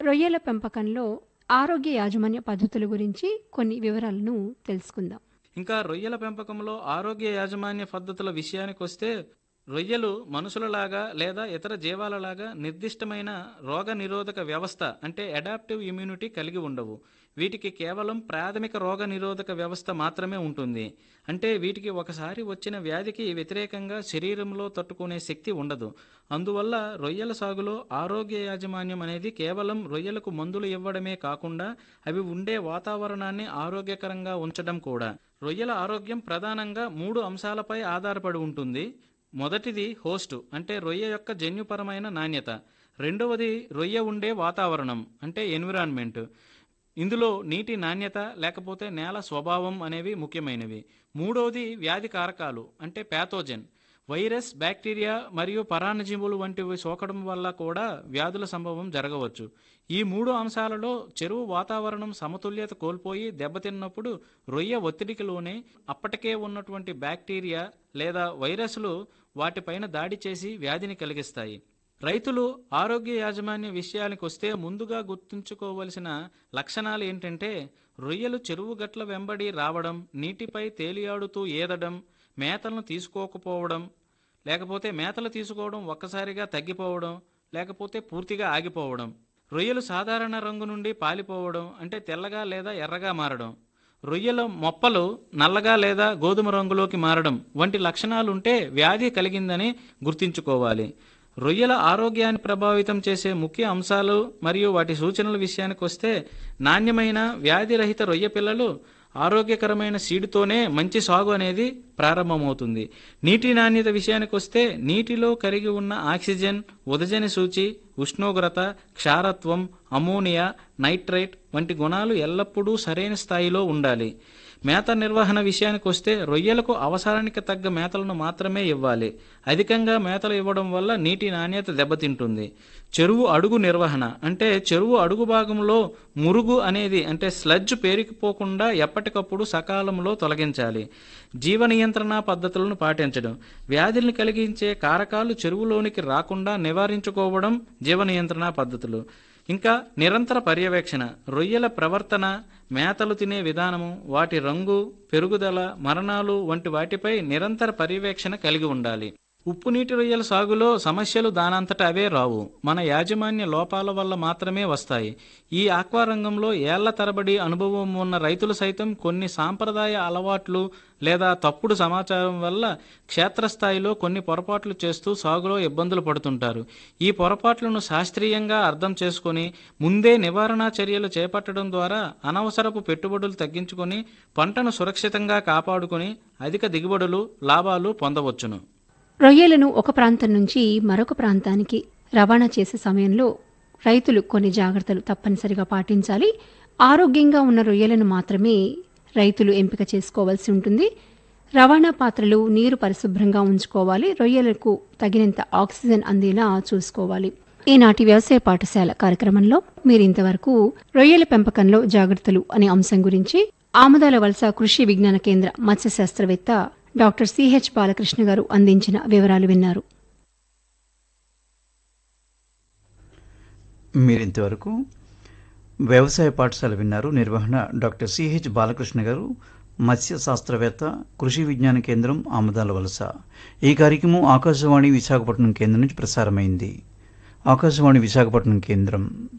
రొయ్యల పెంపకంలో ఆరోగ్య యాజమాన్య పద్ధతుల గురించి కొన్ని వివరాలను తెలుసుకుందాం ఇంకా రొయ్యల పెంపకంలో ఆరోగ్య యాజమాన్య పద్ధతుల విషయానికొస్తే రొయ్యలు మనుషులలాగా లేదా ఇతర జీవాలలాగా నిర్దిష్టమైన రోగ నిరోధక వ్యవస్థ అంటే అడాప్టివ్ ఇమ్యూనిటీ కలిగి ఉండవు వీటికి కేవలం ప్రాథమిక రోగ నిరోధక వ్యవస్థ మాత్రమే ఉంటుంది అంటే వీటికి ఒకసారి వచ్చిన వ్యాధికి వ్యతిరేకంగా శరీరంలో తట్టుకునే శక్తి ఉండదు అందువల్ల రొయ్యల సాగులో ఆరోగ్య యాజమాన్యం అనేది కేవలం రొయ్యలకు మందులు ఇవ్వడమే కాకుండా అవి ఉండే వాతావరణాన్ని ఆరోగ్యకరంగా ఉంచడం కూడా రొయ్యల ఆరోగ్యం ప్రధానంగా మూడు అంశాలపై ఆధారపడి ఉంటుంది మొదటిది హోస్టు అంటే రొయ్య యొక్క జన్యుపరమైన నాణ్యత రెండవది రొయ్య ఉండే వాతావరణం అంటే ఎన్విరాన్మెంట్ ఇందులో నీటి నాణ్యత లేకపోతే నేల స్వభావం అనేవి ముఖ్యమైనవి మూడవది వ్యాధి కారకాలు అంటే ప్యాథోజన్ వైరస్ బ్యాక్టీరియా మరియు పరాన్నజీవులు వంటివి సోకడం వల్ల కూడా వ్యాధుల సంభవం జరగవచ్చు ఈ మూడు అంశాలలో చెరువు వాతావరణం సమతుల్యత కోల్పోయి దెబ్బతిన్నప్పుడు రొయ్య ఒత్తిడికి లోనే అప్పటికే ఉన్నటువంటి బ్యాక్టీరియా లేదా వైరస్లు వాటిపైన దాడి చేసి వ్యాధిని కలిగిస్తాయి రైతులు ఆరోగ్య యాజమాన్య విషయానికి వస్తే ముందుగా గుర్తుంచుకోవలసిన లక్షణాలు ఏంటంటే రొయ్యలు చెరువు గట్ల వెంబడి రావడం నీటిపై తేలియాడుతూ ఏదడం మేతలను తీసుకోకపోవడం లేకపోతే మేతలు తీసుకోవడం ఒక్కసారిగా తగ్గిపోవడం లేకపోతే పూర్తిగా ఆగిపోవడం రొయ్యలు సాధారణ రంగు నుండి పాలిపోవడం అంటే తెల్లగా లేదా ఎర్రగా మారడం రొయ్యల మొప్పలు నల్లగా లేదా గోధుమ రంగులోకి మారడం వంటి లక్షణాలుంటే వ్యాధి కలిగిందని గుర్తుంచుకోవాలి రొయ్యల ఆరోగ్యాన్ని ప్రభావితం చేసే ముఖ్య అంశాలు మరియు వాటి సూచనల విషయానికి వస్తే నాణ్యమైన వ్యాధిరహిత రొయ్య పిల్లలు ఆరోగ్యకరమైన సీడుతోనే మంచి సాగు అనేది ప్రారంభమవుతుంది నీటి నాణ్యత విషయానికి వస్తే నీటిలో కరిగి ఉన్న ఆక్సిజన్ ఉదజని సూచి ఉష్ణోగ్రత క్షారత్వం అమోనియా నైట్రైట్ వంటి గుణాలు ఎల్లప్పుడూ సరైన స్థాయిలో ఉండాలి మేత నిర్వహణ విషయానికి వస్తే రొయ్యలకు అవసరానికి తగ్గ మేతలను మాత్రమే ఇవ్వాలి అధికంగా మేతలు ఇవ్వడం వల్ల నీటి నాణ్యత దెబ్బతింటుంది చెరువు అడుగు నిర్వహణ అంటే చెరువు అడుగు భాగంలో మురుగు అనేది అంటే స్లడ్జ్ పేరుకుపోకుండా ఎప్పటికప్పుడు సకాలంలో తొలగించాలి జీవ నియంత్రణ పద్ధతులను పాటించడం వ్యాధుల్ని కలిగించే కారకాలు చెరువులోనికి రాకుండా నివారించుకోవడం జీవ నియంత్రణ పద్ధతులు ఇంకా నిరంతర పర్యవేక్షణ రొయ్యల ప్రవర్తన మేతలు తినే విధానము వాటి రంగు పెరుగుదల మరణాలు వంటి వాటిపై నిరంతర పర్యవేక్షణ కలిగి ఉండాలి ఉప్పు నీటి రొయ్యల సాగులో సమస్యలు దానంతట అవే రావు మన యాజమాన్య లోపాల వల్ల మాత్రమే వస్తాయి ఈ ఆక్వా రంగంలో ఏళ్ల తరబడి అనుభవం ఉన్న రైతులు సైతం కొన్ని సాంప్రదాయ అలవాట్లు లేదా తప్పుడు సమాచారం వల్ల క్షేత్రస్థాయిలో కొన్ని పొరపాట్లు చేస్తూ సాగులో ఇబ్బందులు పడుతుంటారు ఈ పొరపాట్లను శాస్త్రీయంగా అర్థం చేసుకొని ముందే నివారణా చర్యలు చేపట్టడం ద్వారా అనవసరపు పెట్టుబడులు తగ్గించుకొని పంటను సురక్షితంగా కాపాడుకొని అధిక దిగుబడులు లాభాలు పొందవచ్చును రొయ్యలను ఒక ప్రాంతం నుంచి మరొక ప్రాంతానికి రవాణా చేసే సమయంలో రైతులు కొన్ని జాగ్రత్తలు తప్పనిసరిగా పాటించాలి ఆరోగ్యంగా ఉన్న రొయ్యలను మాత్రమే రైతులు ఎంపిక చేసుకోవాల్సి ఉంటుంది రవాణా పాత్రలు నీరు పరిశుభ్రంగా ఉంచుకోవాలి రొయ్యలకు తగినంత ఆక్సిజన్ అందేలా చూసుకోవాలి ఈనాటి వ్యవసాయ పాఠశాల కార్యక్రమంలో మీరు ఇంతవరకు రొయ్యల పెంపకంలో జాగ్రత్తలు అనే అంశం గురించి ఆమదాల వలస కృషి విజ్ఞాన కేంద్ర మత్స్య శాస్త్రవేత్త డాక్టర్ సిహెచ్ బాలకృష్ణ గారు అందించిన వివరాలు విన్నారు మీరింతవరకు వ్యవసాయ పాఠశాల విన్నారు నిర్వహణ డాక్టర్ సిహెచ్ బాలకృష్ణ గారు మత్స్య శాస్త్రవేత్త కృషి విజ్ఞాన కేంద్రం ఆమదాల వలస ఈ కార్యక్రమం ఆకాశవాణి విశాఖపట్నం కేంద్రం నుంచి ప్రసారమైంది ఆకాశవాణి విశాఖపట్నం కేంద్రం